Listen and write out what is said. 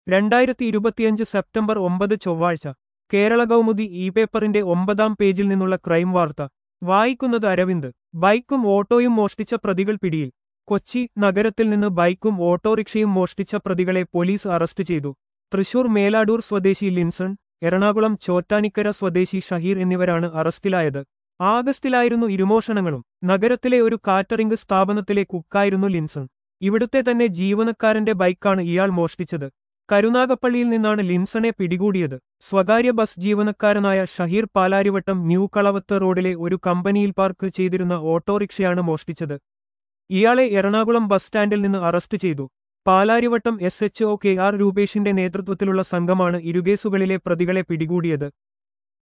രണ്ടായിരത്തി ഇരുപത്തിയഞ്ച് സെപ്റ്റംബർ ഒമ്പത് ചൊവ്വാഴ്ച കേരള കൗമുദി ഇ പേപ്പറിന്റെ ഒമ്പതാം പേജിൽ നിന്നുള്ള ക്രൈം വാർത്ത വായിക്കുന്നത് അരവിന്ദ് ബൈക്കും ഓട്ടോയും മോഷ്ടിച്ച പ്രതികൾ പിടിയിൽ കൊച്ചി നഗരത്തിൽ നിന്ന് ബൈക്കും ഓട്ടോറിക്ഷയും മോഷ്ടിച്ച പ്രതികളെ പോലീസ് അറസ്റ്റ് ചെയ്തു തൃശൂർ മേലാടൂർ സ്വദേശി ലിൻസൺ എറണാകുളം ചോറ്റാനിക്കര സ്വദേശി ഷഹീർ എന്നിവരാണ് അറസ്റ്റിലായത് ആഗസ്റ്റിലായിരുന്നു ഇരുമോഷണങ്ങളും നഗരത്തിലെ ഒരു കാറ്ററിംഗ് സ്ഥാപനത്തിലെ കുക്കായിരുന്നു ലിൻസൺ ഇവിടുത്തെ തന്നെ ജീവനക്കാരന്റെ ബൈക്കാണ് ഇയാൾ മോഷ്ടിച്ചത് കരുനാഗപ്പള്ളിയിൽ നിന്നാണ് ലിൻസണെ പിടികൂടിയത് സ്വകാര്യ ബസ് ജീവനക്കാരനായ ഷഹീർ പാലാരിവട്ടം ന്യൂ കളവത്ത് റോഡിലെ ഒരു കമ്പനിയിൽ പാർക്ക് ചെയ്തിരുന്ന ഓട്ടോറിക്ഷയാണ് മോഷ്ടിച്ചത് ഇയാളെ എറണാകുളം ബസ് സ്റ്റാൻഡിൽ നിന്ന് അറസ്റ്റ് ചെയ്തു Palarivattom S H O K R രൂപേഷിന്റെ നേതൃത്വത്തിലുള്ള സംഘമാണ് ഇരുകേസുകളിലെ പ്രതികളെ പിടികൂടിയത്